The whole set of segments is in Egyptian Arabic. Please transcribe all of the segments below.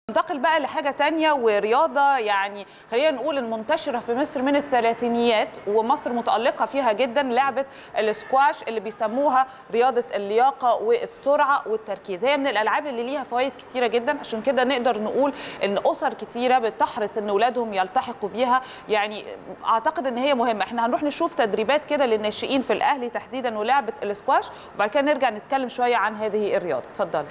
ننتقل بقى لحاجة تانية ورياضة يعني خلينا نقول المنتشرة في مصر من الثلاثينيات ومصر متألقة فيها جدا لعبة السكواش اللي بيسموها رياضة اللياقة والسرعة والتركيز هي من الألعاب اللي ليها فوائد كتيرة جدا عشان كده نقدر نقول إن أسر كتيرة بتحرص إن أولادهم يلتحقوا بيها يعني أعتقد إن هي مهمة احنا هنروح نشوف تدريبات كده للناشئين في الأهلي تحديدا ولعبة السكواش وبعد كده نرجع نتكلم شوية عن هذه الرياضة اتفضلي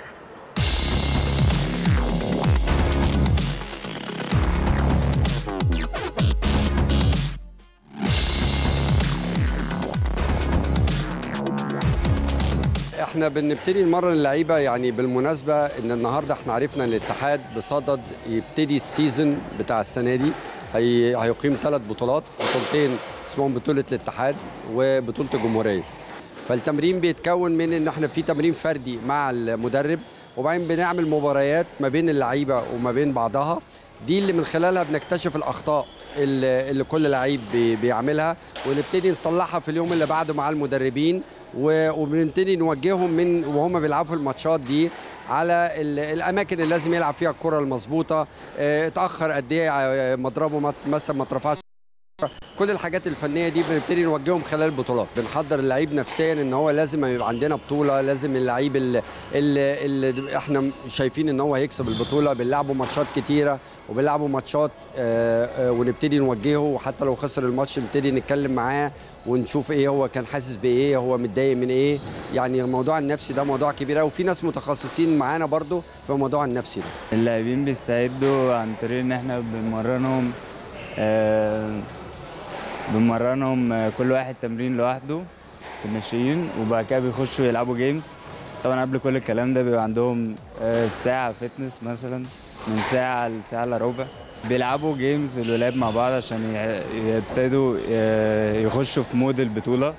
احنا بنبتدي نمرن اللعيبه يعني بالمناسبه ان النهارده احنا عرفنا ان الاتحاد بصدد يبتدي السيزون بتاع السنه دي هي هيقيم ثلاث بطولات بطولتين اسمهم بطوله الاتحاد وبطوله الجمهوريه فالتمرين بيتكون من ان احنا في تمرين فردي مع المدرب وبعدين بنعمل مباريات ما بين اللعيبه وما بين بعضها دي اللي من خلالها بنكتشف الاخطاء اللي اللي كل لعيب بي- بيعملها ونبتدي نصلحها في اليوم اللي بعده مع المدربين و- وبنبتدي نوجههم من وهم بيلعبوا في الماتشات دي على ال- الاماكن اللي لازم يلعب فيها الكره المظبوطه اه، اتاخر قد ايه اه، مضربه مت- مثلا ما اترفعش كل الحاجات الفنيه دي بنبتدي نوجههم خلال البطولات بنحضر اللعيب نفسيا ان هو لازم يبقى عندنا بطوله لازم اللعيب اللي, اللي, اللي احنا شايفين ان هو هيكسب البطوله بنلعبه ماتشات كتيره وبنلعبه ماتشات آه، آه، ونبتدي نوجهه وحتى لو خسر الماتش نبتدي نتكلم معاه ونشوف ايه هو كان حاسس بايه هو متضايق من ايه يعني الموضوع النفسي ده موضوع كبير قوي وفي ناس متخصصين معانا برضو في الموضوع النفسي ده اللاعبين بيستعدوا عن طريق ان احنا بنمرنهم آه، بنمرنهم آه، كل واحد تمرين لوحده في الناشئين وبعد كده بيخشوا يلعبوا جيمز طبعا قبل كل الكلام ده بيبقى عندهم آه، ساعة فتنس مثلا من ساعة لساعة الا ربع بيلعبوا جيمز الولاد مع بعض عشان ي- يبتدوا آه، يخشوا في مود البطولة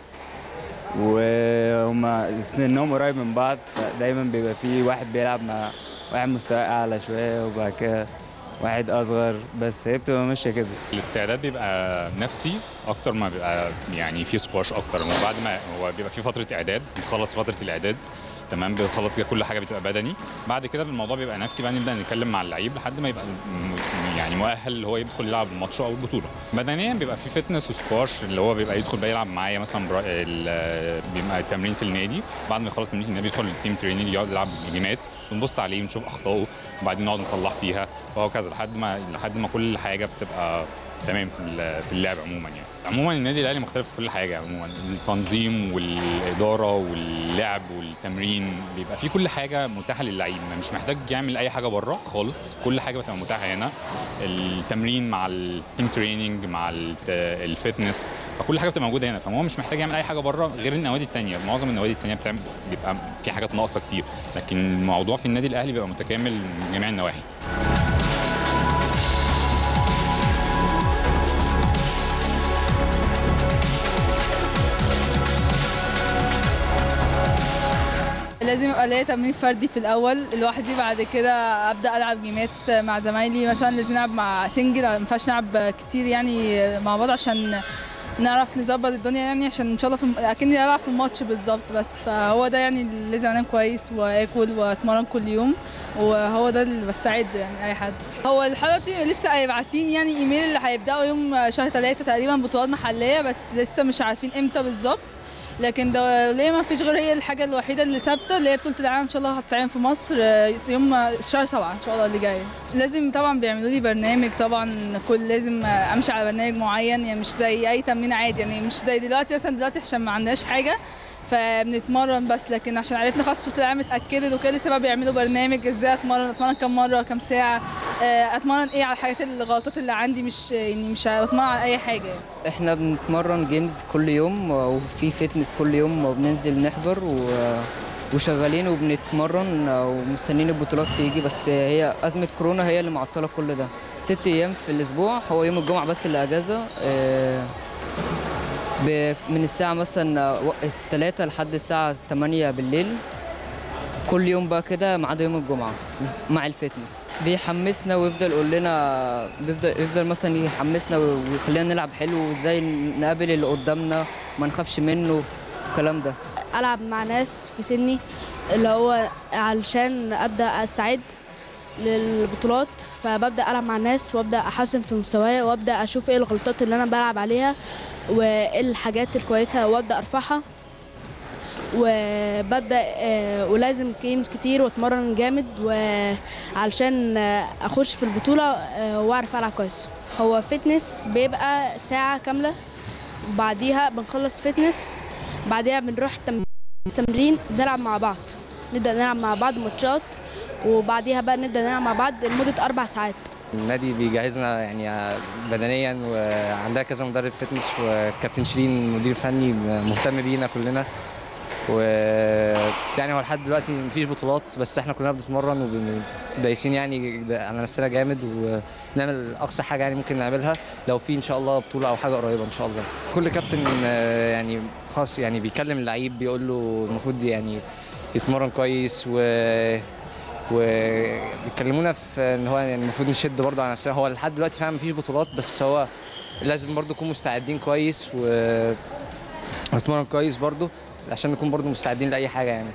وهم سنهم قريب من بعض فدايما بيبقى في واحد بيلعب مع واحد مستوى اعلى شويه وبعد كده واحد اصغر بس هي بتبقى ماشيه كده الاستعداد بيبقى نفسي اكتر ما بيبقى يعني في سكواش اكتر وبعد ما هو بيبقى في فتره اعداد بنخلص فتره الاعداد تمام بنخلص كده كل حاجه بتبقى بدني بعد كده الموضوع بيبقى نفسي بقى نبدا نتكلم مع اللعيب لحد ما يبقى م- يعني مؤهل اللي هو يدخل يلعب الماتش او البطوله بدنيا بيبقى في فتنس وسكواش اللي هو بيبقى يدخل بقى يلعب معايا مثلا برا... ال- بيبقى تمرين في النادي بعد ما يخلص تمرين النادي بيدخل التيم تريننج يقعد يلعب جيمات ونبص عليه ونشوف اخطائه وبعدين نقعد نصلح فيها وهكذا لحد ما لحد ما كل حاجه بتبقى تمام في ال- في اللعب عموما يعني عموما النادي الاهلي مختلف في كل حاجه عموما التنظيم والاداره واللعب والتمرين بيبقى في كل حاجه متاحه للعيب مش محتاج يعمل اي حاجه بره خالص كل حاجه بتبقى متاحه هنا التمرين مع التيم تريننج مع الت- الفتنس فكل حاجه بتبقى موجوده هنا فهو مش محتاج يعمل اي حاجه بره غير النوادي التانية معظم النوادي التانية بتعمل بيبقى في حاجات ناقصه كتير لكن الموضوع في النادي الاهلي بيبقى متكامل من جميع النواحي لازم يبقى ليا تمرين فردي في الاول لوحدي بعد كده ابدا العب جيمات مع زمايلي مثلا لازم نلعب مع سنجل ما ينفعش نلعب كتير يعني مع بعض عشان نعرف نظبط الدنيا يعني عشان ان شاء الله في الم- اكني العب في الماتش بالظبط بس فهو ده يعني اللي لازم انام كويس واكل واتمرن كل يوم وهو ده اللي بستعده يعني اي حد هو دلوقتي لسه هيبعتين يعني ايميل اللي هيبداوا يوم شهر ثلاثة تقريبا بطولات محليه بس لسه مش عارفين امتى بالظبط لكن ده ليه ما فيش غير هي الحاجه الوحيده اللي ثابته اللي هي بطوله العالم ان شاء الله هتتعمل في مصر آه، يوم شهر سبعة ان شاء الله اللي جاي لازم طبعا بيعملوا لي برنامج طبعا كل لازم آه، امشي على برنامج معين يعني مش زي اي تمرين عادي يعني مش زي دلوقتي مثلا دلوقتي عشان ما عندناش حاجه فبنتمرن بس لكن عشان عرفنا خلاص بطوله العالم اتاكدت وكده لسه بقى بيعملوا برنامج ازاي اتمرن اتمرن كام مره كام ساعه آه، اتمرن ايه على الحاجات الغلطات اللي عندي مش يعني مش بتمرن على اي حاجه يعني. احنا بنتمرن جيمز كل يوم وفي فتنس كل يوم وبننزل نحضر و... وشغالين وبنتمرن ومستنيين البطولات تيجي بس هي أزمة كورونا هي اللي معطلة كل ده ست أيام في الأسبوع هو يوم الجمعة بس اللي أجازة آه، ب- من الساعة مثلا التلاتة لحد الساعة 8 بالليل كل يوم بقى كده ما عدا يوم الجمعة مع الفتنس بيحمسنا ويفضل يقول لنا بيفضل يفضل مثلا يحمسنا ويخلينا نلعب حلو وازاي نقابل اللي قدامنا ما نخافش منه الكلام ده العب مع ناس في سني اللي هو علشان ابدا استعد للبطولات فببدا العب مع الناس وابدا احسن في مستواي وابدا اشوف ايه الغلطات اللي انا بلعب عليها وايه الحاجات الكويسه وابدا ارفعها وببدا آه، ولازم جيمز كتير واتمرن جامد وعلشان آه، اخش في البطوله آه، واعرف العب كويس هو فتنس بيبقى ساعه كامله وبعديها بنخلص فتنس بعديها بنروح تم- تمرين نلعب مع بعض نبدا نلعب مع بعض ماتشات وبعديها بقى نبدا نلعب مع بعض لمده اربع ساعات النادي بيجهزنا يعني بدنيا وعندها كذا مدرب فتنس وكابتن شيرين مدير فني مهتم بينا كلنا و يعني هو لحد دلوقتي مفيش بطولات بس احنا كلنا بنتمرن ودايسين يعني على نفسنا جامد ونعمل اقصى حاجه يعني ممكن نعملها لو في ان شاء الله بطوله او حاجه قريبه ان شاء الله كل كابتن آه، يعني خاص يعني بيكلم اللعيب بيقول له المفروض يعني يتمرن كويس و وبيكلمونا في ان هو يعني المفروض نشد برضه على نفسنا هو لحد دلوقتي فعلا مفيش بطولات بس هو لازم برضه نكون مستعدين كويس و ونتمرن كويس برضه عشان نكون برضه مستعدين لاي حاجه يعني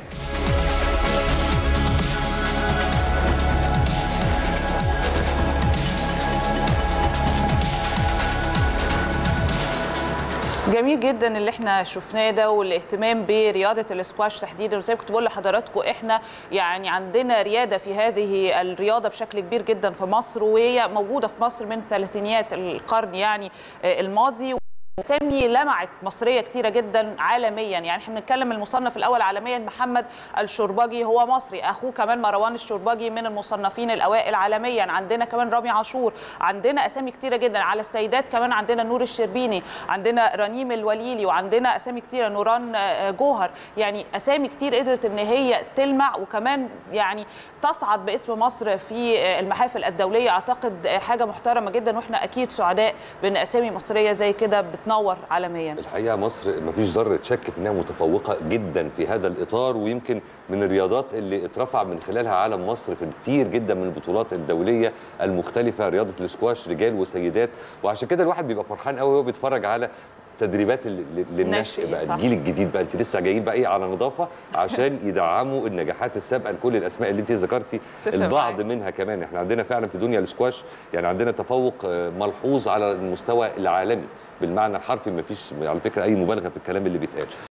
جميل جدا اللي احنا شفناه ده والاهتمام برياضه الاسكواش تحديدا وزي ما كنت بقول لحضراتكم احنا يعني عندنا رياده في هذه الرياضه بشكل كبير جدا في مصر وهي موجوده في مصر من ثلاثينيات القرن يعني آه، الماضي اسامي لمعت مصريه كتيره جدا عالميا يعني احنا بنتكلم المصنف الاول عالميا محمد الشربجي هو مصري اخوه كمان مروان الشربجي من المصنفين الاوائل عالميا عندنا كمان رامي عاشور عندنا اسامي كتيره جدا على السيدات كمان عندنا نور الشربيني عندنا رنيم الوليلي وعندنا اسامي كتيره نوران آه، جوهر يعني اسامي كتير قدرت ان هي تلمع وكمان يعني تصعد باسم مصر في آه، المحافل الدوليه اعتقد آه، حاجه محترمه جدا واحنا اكيد سعداء بان اسامي مصريه زي كده بتنور عالميا الحقيقه مصر ما فيش ذره شك في انها متفوقه جدا في هذا الاطار ويمكن من الرياضات اللي اترفع من خلالها علم مصر في كتير جدا من البطولات الدوليه المختلفه رياضه الاسكواش رجال وسيدات وعشان كده الواحد بيبقى فرحان قوي وهو بيتفرج على تدريبات ال- ل- للنشء ناشئين، بقى صح. الجيل الجديد بقى انت لسه جايين بقى ايه على نظافه عشان يدعموا النجاحات السابقه لكل الاسماء اللي انت ذكرتي اتفق البعض معاك. منها كمان احنا عندنا فعلا في دنيا الاسكواش يعني عندنا تفوق آه، ملحوظ على المستوى العالمي بالمعنى الحرفي ما فيش على فكره اي مبالغه في الكلام اللي بيتقال